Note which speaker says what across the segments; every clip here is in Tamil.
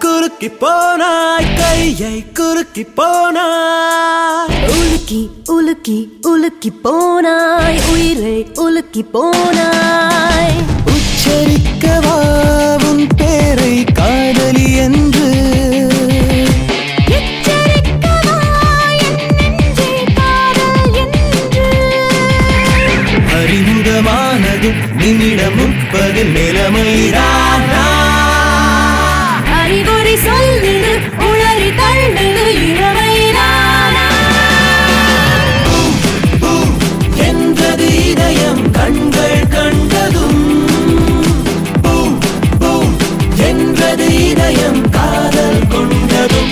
Speaker 1: குறுக்கி போனாய் கையை குறுக்கி போனாய்
Speaker 2: உலுக்கி உலுக்கி உலுக்கி போனாய் உயிரை உலுக்கி போனாய்
Speaker 1: உச்சரிக்கவா உன் பேரை காதலி என்று
Speaker 2: எச்சரிக்கவா என் நெஞ்சே காதல் என்று
Speaker 1: அறிமுகமானது நிமிடம் முப்பதில் நிலைமைதானா
Speaker 2: அறிகுறி சொல்லுது உளறி தள்ளுது இளமைதானா
Speaker 1: என்றது இதயம் கண்கள் கண்டதும் பூம், பூம் என்றது இதயம் காதல் கொண்டதும்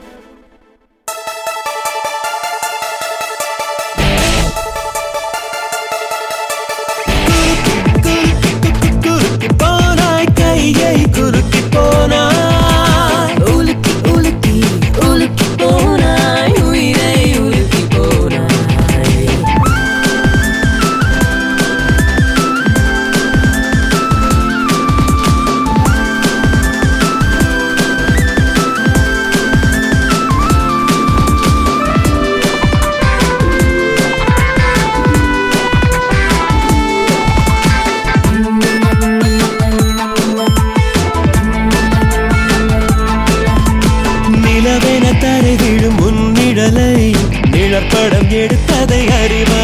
Speaker 1: குறுக்கி போனாய் கையை குறுக்கி போனாய்
Speaker 2: உலுக்கி உலுக்கி உலுக்கி போனாய் உயிரை உலுக்கி போனாய்
Speaker 1: நிலவென தரை விழும் உன்னிடலை நிழற்படம் எடுத்ததை அறிவ